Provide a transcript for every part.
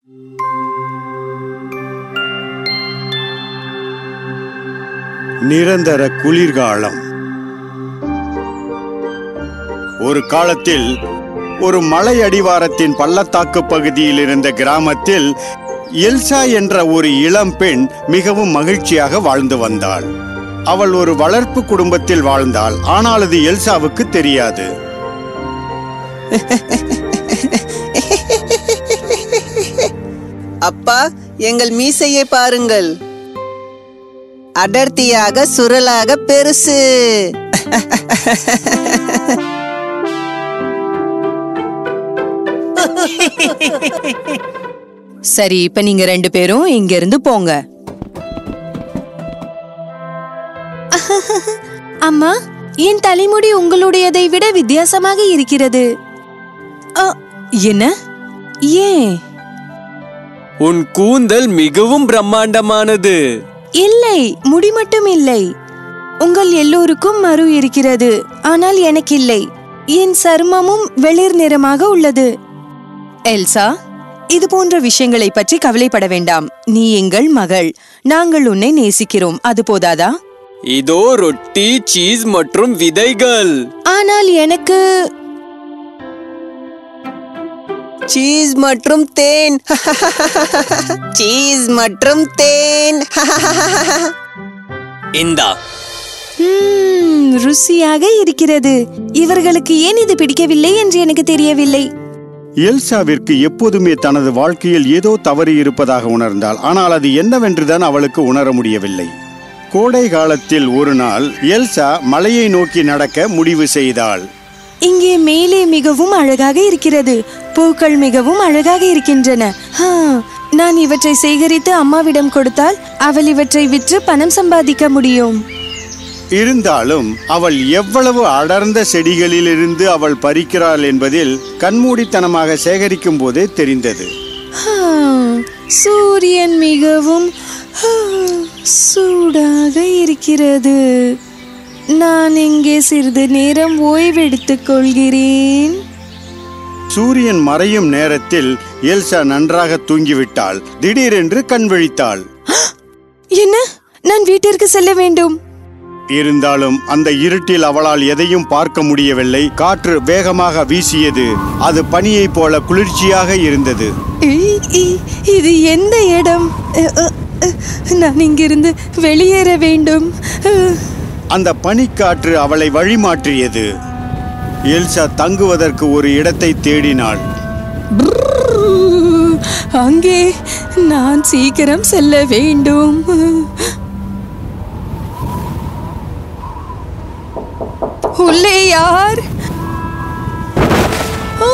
நிரந்தர குளிர்காலம் ஒரு காலத்தில் ஒரு மலை அடிவாரத்தின் பள்ளத்தாக்கு பகுதியில் இருந்த கிராமத்தில் எல்சா என்ற ஒரு இளம் பெண் மிகவும் மகிழ்ச்சியாக வாழ்ந்து வந்தாள் அவள் ஒரு வளர்ப்பு குடும்பத்தில் வாழ்ந்தாள் ஆனால் அது எல்சாவுக்கு தெரியாது அப்பா எங்கள் மீசையை பாருங்கள் அடர்த்தியாக சுருளாக பெருசு சரி இப்ப நீங்க ரெண்டு பேரும் இங்க இருந்து போங்க அம்மா என் தலைமுடி உங்களுடையதை விட வித்தியாசமாக இருக்கிறது அ, என்ன ஏன் உன் கூந்தல் மிகவும் பிரம்மாண்டமானது இல்லை முடி மட்டும் இல்லை உங்கள் எல்லோருக்கும் மறு இருக்கிறது ஆனால் எனக்கு இல்லை என் சருமமும் வெளிர் நிறமாக உள்ளது எல்சா இது போன்ற விஷயங்களை பற்றி கவலைப்பட வேண்டாம் நீ எங்கள் மகள் நாங்கள் உன்னை நேசிக்கிறோம் அது போதாதா இதோ ரொட்டி சீஸ் மற்றும் விதைகள் ஆனால் எனக்கு சீஸ் மற்றும் தேன் சீஸ் மற்றும் தேன் இந்தா ம்ம், ருசியாக இருக்கிறது இவர்களுக்கு ஏன் இது பிடிக்கவில்லை என்று எனக்கு தெரியவில்லை எல்சாவிற்கு எப்போதுமே தனது வாழ்க்கையில் ஏதோ தவறு இருப்பதாக உணர்ந்தாள் ஆனால் அது என்னவென்றுதான் அவளுக்கு உணர முடியவில்லை கோடை காலத்தில் ஒரு நாள் எல்சா மலையை நோக்கி நடக்க முடிவு செய்தாள் இங்கே மேலே மிகவும் அழகாக இருக்கிறது பூக்கள் மிகவும் அழகாக இருக்கின்றன ஹா, நான் இவற்றை சேகரித்து அம்மாவிடம் கொடுத்தால் அவள் இவற்றை விற்று பணம் சம்பாதிக்க முடியும் இருந்தாலும் அவள் எவ்வளவு அடர்ந்த செடிகளிலிருந்து அவள் பறிக்கிறாள் என்பதில் கண்மூடித்தனமாக சேகரிக்கும் போதே தெரிந்தது ஹா, சூரியன் மிகவும் ஹா, சூடாக இருக்கிறது நான் இங்கே சிறிது நேரம் ஓய்வெடுத்துக் கொள்கிறேன் சூரியன் மறையும் நேரத்தில் எல்சா நன்றாக தூங்கிவிட்டாள் திடீரென்று கண் விழித்தாள் என்ன நான் வீட்டிற்கு செல்ல வேண்டும் இருந்தாலும் அந்த இருட்டில் அவளால் எதையும் பார்க்க முடியவில்லை காற்று வேகமாக வீசியது அது பனியைப் போல குளிர்ச்சியாக இருந்தது இ- இ- இது எந்த இடம் அ, அ, அ, நான் இங்கிருந்து வெளியேற வேண்டும் அ, அந்த பனிக்காற்று அவளை வழிமாற்றியது எல்சா தங்குவதற்கு ஒரு இடத்தை தேடினாள் brrr, அங்கே நான் சீக்கிரம் செல்ல வேண்டும் உள்ளே யார் ஓ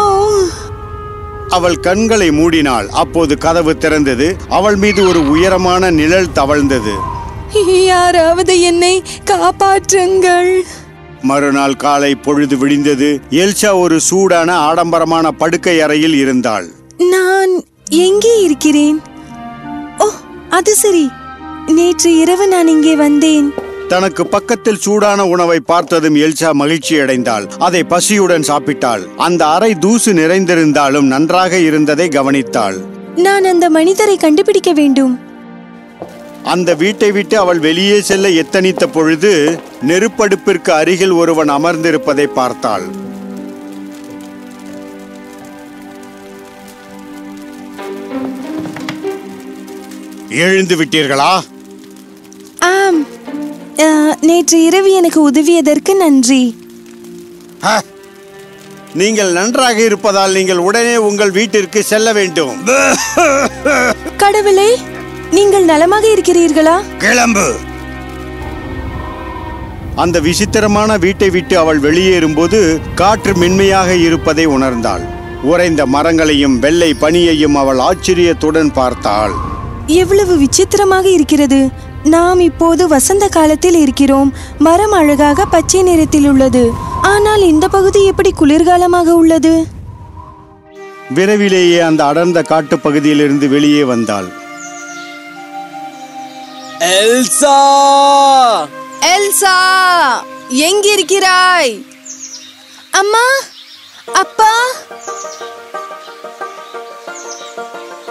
அவள் கண்களை மூடினாள் அப்போது கதவு திறந்தது அவள் மீது ஒரு உயரமான நிழல் தவழ்ந்தது யாராவது என்னை காப்பாற்றுங்கள் மறுநாள் காலை பொழுது விடிந்தது எல்சா ஒரு சூடான ஆடம்பரமான படுக்கை அறையில் இருந்தாள் நான் எங்கே இருக்கிறேன் ஓ அது சரி நேற்று இரவு நான் இங்கே வந்தேன் தனக்கு பக்கத்தில் சூடான உணவை பார்த்ததும் எல்சா மகிழ்ச்சி அடைந்தாள் அதை பசியுடன் சாப்பிட்டாள் அந்த அறை தூசு நிறைந்திருந்தாலும் நன்றாக இருந்ததை கவனித்தாள் நான் அந்த மனிதரை கண்டுபிடிக்க வேண்டும் அந்த வீட்டை விட்டு அவள் வெளியே செல்ல எத்தனித்த பொழுது நெருப்படுப்பிற்கு அருகில் ஒருவன் அமர்ந்திருப்பதை பார்த்தாள் எழுந்து விட்டீர்களா ஆம் ஆ, நேற்று இரவு எனக்கு உதவியதற்கு நன்றி ஹ! நீங்கள் நன்றாக இருப்பதால் நீங்கள் உடனே உங்கள் வீட்டிற்கு செல்ல வேண்டும் கடவுளே நீங்கள் நலமாக இருக்கிறீர்களா கிளம்பு அந்த விசித்திரமான வீட்டை விட்டு அவள் வெளியேறும்போது காற்று மென்மையாக இருப்பதை உணர்ந்தாள் உறைந்த மரங்களையும் வெள்ளை பனியையும் அவள் ஆச்சரியத்துடன் பார்த்தாள் எவ்வளவு விசித்திரமாக இருக்கிறது நாம் இப்போது வசந்த காலத்தில் இருக்கிறோம் மரம் அழகாக பச்சை நிறத்தில் உள்ளது ஆனால் இந்த பகுதி எப்படி குளிர்காலமாக உள்ளது விரைவிலேயே அந்த அடர்ந்த காட்டுப் பகுதியிலிருந்து வெளியே வந்தாள் எல்சா எல்சா எங்கிருக்கிறாய் அம்மா அப்பா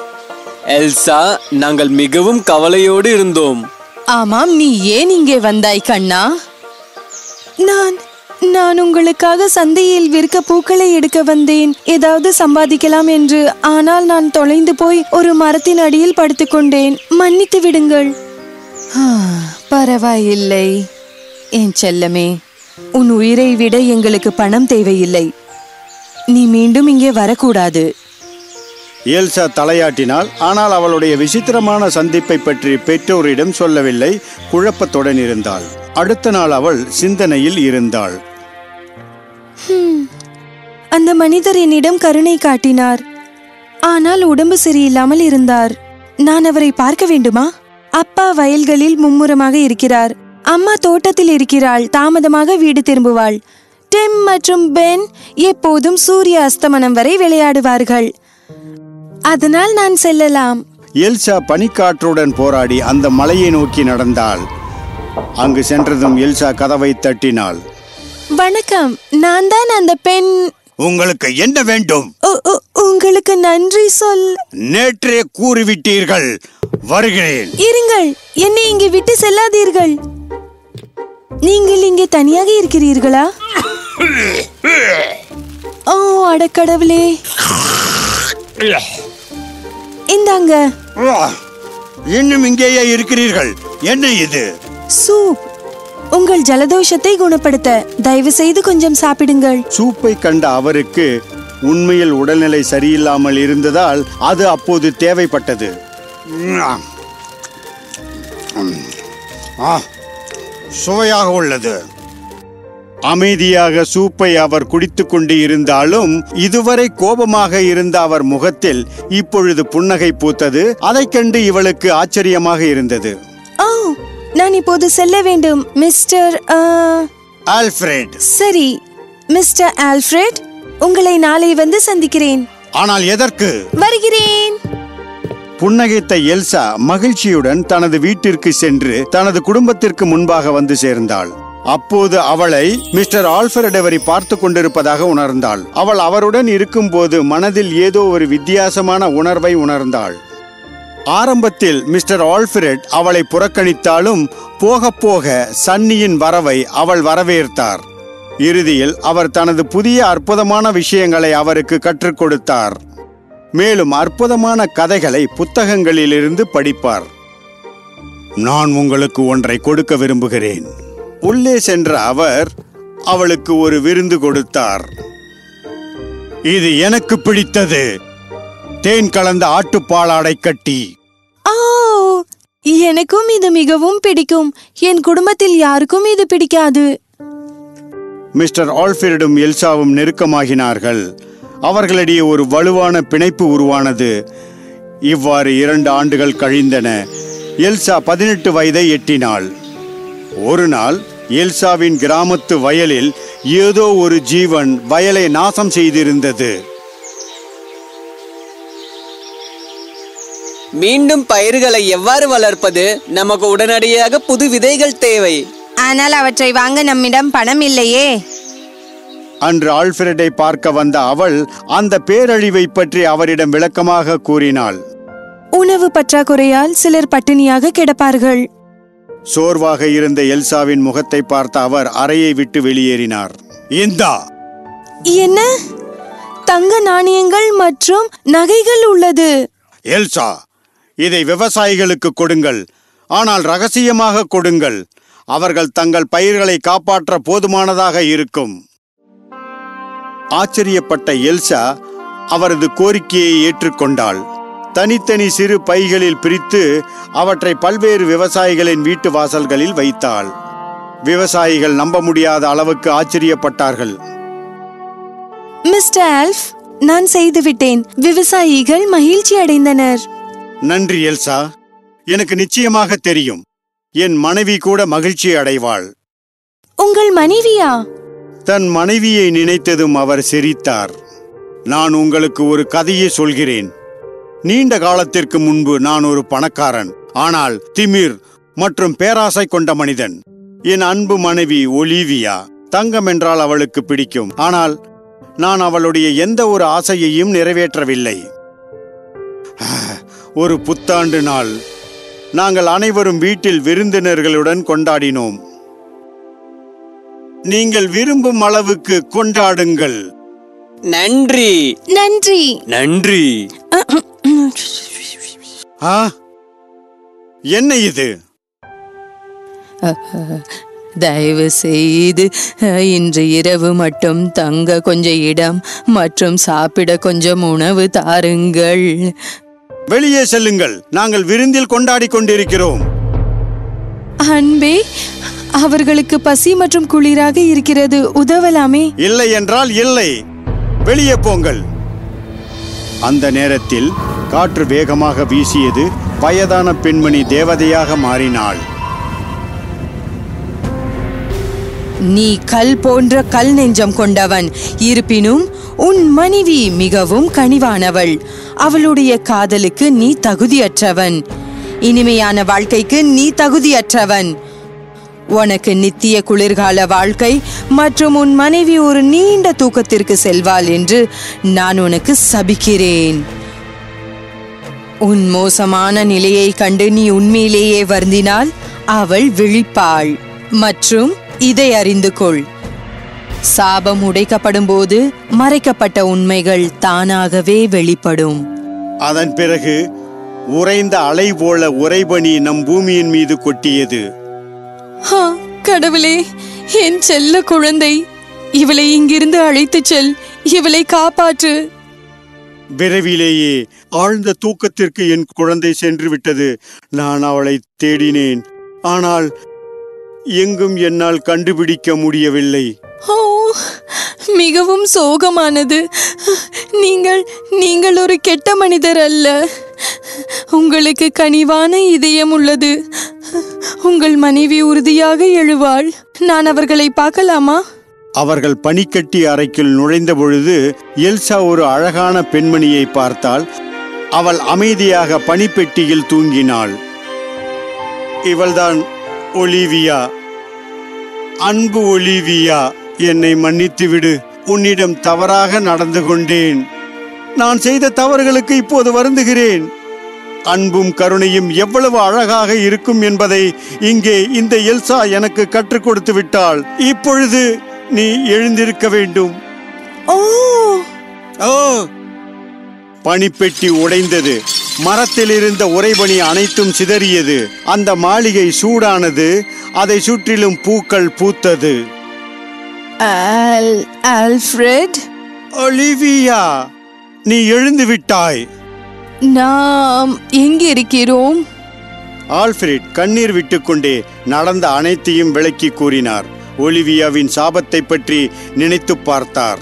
எல்சா நாங்கள் மிகவும் கவலையோடு இருந்தோம் ஆமாம் நீ ஏன் இங்கே வந்தாய் கண்ணா நான் நான் உங்களுக்காக சந்தையில் விற்க பூக்களை எடுக்க வந்தேன் ஏதாவது சம்பாதிக்கலாம் என்று ஆனால் நான் தொலைந்து போய் ஒரு மரத்தின் அடியில் படுத்துக்கொண்டேன் மன்னித்து விடுங்கள் ஆ, பரவாயில்லை என் செல்லமே உன் உயிரை விட எங்களுக்கு பணம் தேவையில்லை நீ மீண்டும் இங்கே வரக்கூடாது எல்சா தலையாட்டினாள் ஆனால் அவளுடைய விசித்திரமான சந்திப்பை பற்றி பெற்றோரிடம் சொல்லவில்லை குழப்பத்துடன் இருந்தாள் அடுத்த நாள் அவள் சிந்தனையில் இருந்தாள் அந்த மனிதர் என்னிடம் கருணை காட்டினார் ஆனால் உடம்பு சரியில்லாமல் இருந்தார் நான் அவரை பார்க்க வேண்டுமா அப்பா வயல்களில் மும்முரமாக இருக்கிறார் அம்மா தோட்டத்தில் இருக்கிறாள் தாமதமாக வீடு திரும்புவாள் டிம் மற்றும் பென் எப்போதும் சூரிய அஸ்தமனம் வரை விளையாடுவார்கள் அதனால் நான் செல்லலாம் எல்சா பனிக்காற்றுடன் போராடி அந்த மலையை நோக்கி நடந்தாள் அங்கு சென்றதும் எல்சா கதவை தட்டினாள் வணக்கம் நான் தான் அந்த பெண் உங்களுக்கு என்ன வேண்டும் உ- உ- உங்களுக்கு நன்றி சொல் நேற்றே கூறிவிட்டீர்கள் வருகிறேன் இருங்கள் என்னை இங்கே விட்டு செல்லாதீர்கள் நீங்கள் இங்கே தனியாக இருக்கிறீர்களா ஓ அடக்கடவுளே இந்தாங்க இன்னும் இங்கேயே இருக்கிறீர்கள் என்ன இது சூப் உங்கள் ஜலதோஷத்தை குணப்படுத்த தயவு செய்து கொஞ்சம் சாப்பிடுங்கள் சூப்பை கண்ட அவருக்கு உண்மையில் உடல்நிலை சரியில்லாமல் இருந்ததால் அது அப்போது தேவைப்பட்டது ஆ, சுவையாக உள்ளது அமைதியாக சூப்பை அவர் குடித்துக் கொண்டு இருந்தாலும் இதுவரை கோபமாக இருந்த அவர் முகத்தில் இப்பொழுது புன்னகை பூத்தது அதைக் கண்டு இவளுக்கு ஆச்சரியமாக இருந்தது ஓ நான் இப்போது செல்ல வேண்டும் மிஸ்டர் ஆ, ஆல்ஃபிரேட் சரி மிஸ்டர் ஆல்ஃபிரட் உங்களை நாளை வந்து சந்திக்கிறேன் ஆனால் எதற்கு வருகிறேன் புன்னகைத்த எல்சா மகிழ்ச்சியுடன் தனது வீட்டிற்கு சென்று தனது குடும்பத்திற்கு முன்பாக வந்து சேர்ந்தாள் அப்போது அவளை மிஸ்டர் ஆல்ஃபரடவரி பார்த்து கொண்டிருப்பதாக உணர்ந்தாள் அவள் அவருடன் இருக்கும்போது மனதில் ஏதோ ஒரு வித்தியாசமான உணர்வை உணர்ந்தாள் ஆரம்பத்தில் மிஸ்டர் ஆல்ஃபிரட் அவளை புறக்கணித்தாலும் போக போக சன்னியின் வரவை அவள் வரவேற்றார் இறுதியில் அவர் தனது புதிய அற்புதமான விஷயங்களை அவருக்கு கற்றுக் கொடுத்தார் மேலும் அற்புதமான கதைகளை புத்தகங்களிலிருந்து படிப்பார் நான் உங்களுக்கு ஒன்றை கொடுக்க விரும்புகிறேன் உள்ளே சென்ற அவர் அவளுக்கு ஒரு விருந்து கொடுத்தார் இது எனக்கு பிடித்தது தேன் கலந்த ஆட்டுப்பாலாடை கட்டி ஓ எனக்கும் இது மிகவும் பிடிக்கும் என் குடும்பத்தில் யாருக்கும் இது பிடிக்காது மிஸ்டர் ஆல்ஃபிரடும் எல்சாவும் நெருக்கமாகினார்கள் அவர்களிடையே ஒரு வலுவான பிணைப்பு உருவானது இவ்வாறு இரண்டு ஆண்டுகள் கழிந்தன எல்சா பதினெட்டு வயதை எட்டினாள் ஒரு நாள் எல்சாவின் கிராமத்து வயலில் ஏதோ ஒரு ஜீவன் வயலை நாசம் செய்திருந்தது மீண்டும் பயிர்களை எவ்வாறு வளர்ப்பது நமக்கு உடனடியாக புது விதைகள் தேவை ஆனால் அவற்றை வாங்க நம்மிடம் பணம் இல்லையே அன்று ஆல்ஃபிரடை பார்க்க வந்த அவள் அந்த பேரழிவை பற்றி அவரிடம் விளக்கமாக கூறினாள் உணவு பற்றாக்குறையால் சிலர் பட்டினியாக கிடப்பார்கள் சோர்வாக இருந்த எல்சாவின் முகத்தை பார்த்த அவர் அறையை விட்டு வெளியேறினார் இந்தா என்ன தங்க நாணயங்கள் மற்றும் நகைகள் உள்ளது எல்சா இதை விவசாயிகளுக்கு கொடுங்கள் ஆனால் ரகசியமாக கொடுங்கள் அவர்கள் தங்கள் பயிர்களை காப்பாற்ற போதுமானதாக இருக்கும் ஆச்சரியப்பட்ட எல்சா அவரது கோரிக்கையை ஏற்றுக்கொண்டாள் தனித்தனி சிறு பைகளில் பிரித்து அவற்றை பல்வேறு விவசாயிகளின் வீட்டு வாசல்களில் வைத்தாள் விவசாயிகள் நம்ப முடியாத அளவுக்கு ஆச்சரியப்பட்டார்கள் மிஸ்டர் ஆல்ஃப் நான் செய்துவிட்டேன் விவசாயிகள் மகிழ்ச்சி அடைந்தனர் நன்றி எல்சா எனக்கு நிச்சயமாக தெரியும் என் மனைவி கூட மகிழ்ச்சி அடைவாள் உங்கள் மனைவியா தன் மனைவியை நினைத்ததும் அவர் சிரித்தார் நான் உங்களுக்கு ஒரு கதையை சொல்கிறேன் நீண்ட காலத்திற்கு முன்பு நான் ஒரு பணக்காரன் ஆனால் திமிர் மற்றும் பேராசை கொண்ட மனிதன் என் அன்பு மனைவி ஒலிவியா தங்கம் என்றால் அவளுக்கு பிடிக்கும் ஆனால் நான் அவளுடைய எந்த ஒரு ஆசையையும் நிறைவேற்றவில்லை ஒரு புத்தாண்டு நாள் நாங்கள் அனைவரும் வீட்டில் விருந்தினர்களுடன் கொண்டாடினோம் நீங்கள் விரும்பும் அளவுக்கு கொண்டாடுங்கள் நன்றி நன்றி நன்றி ஆ என்ன இது தயவு செய்து அஹ், இன்று இரவு மட்டும் தங்க கொஞ்சம் இடம் மற்றும் சாப்பிட கொஞ்சம் உணவு தாருங்கள் வெளியே செல்லுங்கள் நாங்கள் விருந்தில் கொண்டாடி கொண்டிருக்கிறோம் அன்பே அவர்களுக்கு பசி மற்றும் குளிராக இருக்கிறது உதவலாமே இல்லை என்றால் இல்லை வெளியே போங்கள் அந்த நேரத்தில் காற்று வேகமாக வீசியது வயதான பெண்மணி தேவதையாக மாறினாள் நீ கல் போன்ற கல் நெஞ்சம் கொண்டவன் இருப்பினும் உன் மனைவி மிகவும் கனிவானவள் அவளுடைய காதலுக்கு நீ தகுதியற்றவன் இனிமையான வாழ்க்கைக்கு நீ தகுதியற்றவன் உனக்கு நித்திய குளிர்கால வாழ்க்கை மற்றும் உன் மனைவி ஒரு நீண்ட தூக்கத்திற்கு செல்வாள் என்று நான் உனக்கு சபிக்கிறேன் உன் மோசமான நிலையை கண்டு நீ உண்மையிலேயே வருந்தினால் அவள் விழிப்பாள் மற்றும் இதை அறிந்து கொள் சாபம் உடைக்கப்படும் போது மறைக்கப்பட்ட உண்மைகள் தானாகவே வெளிப்படும் அதன் பிறகு உறைந்த அலை போல உறைபனி நம் பூமியின் மீது கொட்டியது ஹா, கடவுளே என் செல்ல குழந்தை இவளை இங்கிருந்து அழைத்துச் செல் இவளை காப்பாற்று விரைவிலேயே ஆழ்ந்த தூக்கத்திற்கு என் குழந்தை சென்று விட்டது நான் அவளை தேடினேன் ஆனால் எங்கும் என்னால் கண்டுபிடிக்க முடியவில்லை ஓ மிகவும் சோகமானது நீங்கள் நீங்கள் ஒரு கெட்ட மனிதர் அல்ல உங்களுக்கு கனிவான இதயம் உள்ளது உங்கள் மனைவி உறுதியாக எழுவாள் நான் அவர்களை பார்க்கலாமா அவர்கள் பனிக்கட்டி அறைக்குள் நுழைந்த பொழுது எல்சா ஒரு அழகான பெண்மணியை பார்த்தாள் அவள் அமைதியாக பனிப்பெட்டியில் தூங்கினாள் இவள்தான் ஒலிவியா அன்பு ஒலிவியா என்னை மன்னித்து விடு உன்னிடம் தவறாக நடந்து கொண்டேன் நான் செய்த தவறுகளுக்கு இப்போது வருந்துகிறேன் அன்பும் கருணையும் எவ்வளவு அழகாக இருக்கும் என்பதை இங்கே இந்த எல்சா எனக்கு கற்றுக் கொடுத்து விட்டாள் இப்பொழுது நீ எழுந்திருக்க வேண்டும் ஓ ஓ பனிப்பெட்டி உடைந்தது மரத்தில் இருந்த உறைபனி அனைத்தும் சிதறியது அந்த மாளிகை சூடானது அதை சுற்றிலும் பூக்கள் பூத்தது ஆல் ஆல்ஃபிரட் ஒலிவியா நீ எழுந்து விட்டாய் நாம் எங்கே இருக்கிறோம் ஆல்ஃபிரட் கண்ணீர் விட்டுக்கொண்டே நடந்த அனைத்தையும் விளக்கி கூறினார் ஒலிவியாவின் சாபத்தை பற்றி நினைத்து பார்த்தார்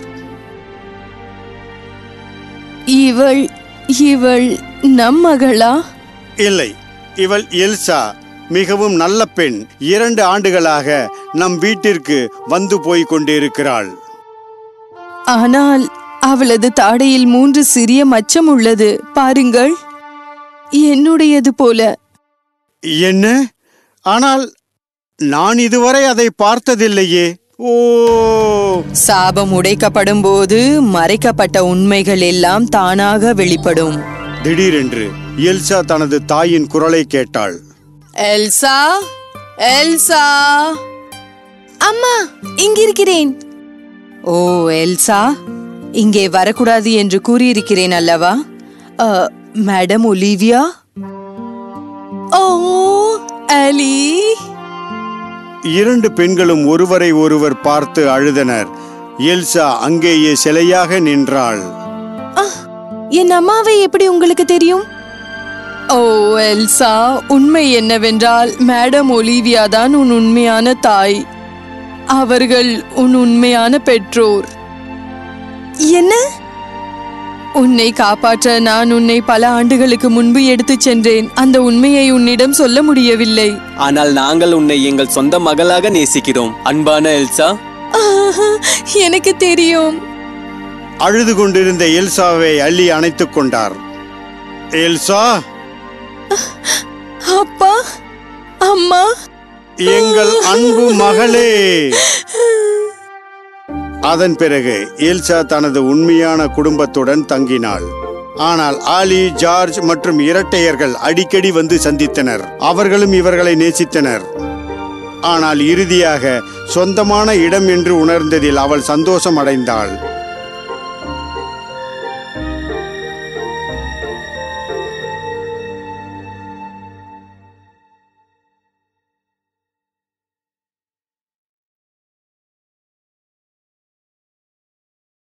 இவள் இவள் நம் மகளா இல்லை இவள் எல்சா மிகவும் நல்ல பெண் இரண்டு ஆண்டுகளாக நம் வீட்டிற்கு வந்து போய் கொண்டிருக்கிறாள் ஆனால் அவளது தாடையில் மூன்று சிறிய மச்சம் உள்ளது பாருங்கள் என்னுடையது போல என்ன ஆனால் நான் இதுவரை அதை பார்த்ததில்லையே ஓ சாபம் உடைக்கப்படும் போது மறைக்கப்பட்ட உண்மைகள் எல்லாம் தானாக வெளிப்படும் திடீரென்று எல்சா தனது தாயின் குரலை கேட்டாள் எல்சா எல்சா அம்மா இங்கிருக்கிறேன் ஓ எல்சா இங்கே வரக்கூடாது என்று கூறியிருக்கிறேன் அல்லவா அ, மேடம் ஒலிவியா ஓ அலி இரண்டு பெண்களும் ஒருவரை ஒருவர் பார்த்து அழுதனர் எல்சா அங்கேயே சிலையாக நின்றாள் என் அம்மாவை எப்படி உங்களுக்கு தெரியும் ஓ எல்சா உண்மை என்னவென்றால் மேடம் ஒலிவியா தான் உன் உண்மையான தாய் அவர்கள் உன் உண்மையான பெற்றோர் என்ன உன்னை காப்பாற்ற நான் உன்னை பல ஆண்டுகளுக்கு முன்பு எடுத்துச் சென்றேன் அந்த உண்மையை உன்னிடம் சொல்ல முடியவில்லை ஆனால் நாங்கள் உன்னை எங்கள் சொந்த மகளாக நேசிக்கிறோம் அன்பான எல்சா ஆஹா, எனக்கு தெரியும் அழுது கொண்டிருந்த எல்சாவை அள்ளி அணைத்துக் கொண்டார் எல்சா அப்பா அம்மா எங்கள் அன்பு மகளே அதன் பிறகு எல்சா தனது உண்மையான குடும்பத்துடன் தங்கினாள் ஆனால் ஆலி ஜார்ஜ் மற்றும் இரட்டையர்கள் அடிக்கடி வந்து சந்தித்தனர் அவர்களும் இவர்களை நேசித்தனர் ஆனால் இறுதியாக சொந்தமான இடம் என்று உணர்ந்ததில் அவள் சந்தோஷம் அடைந்தாள்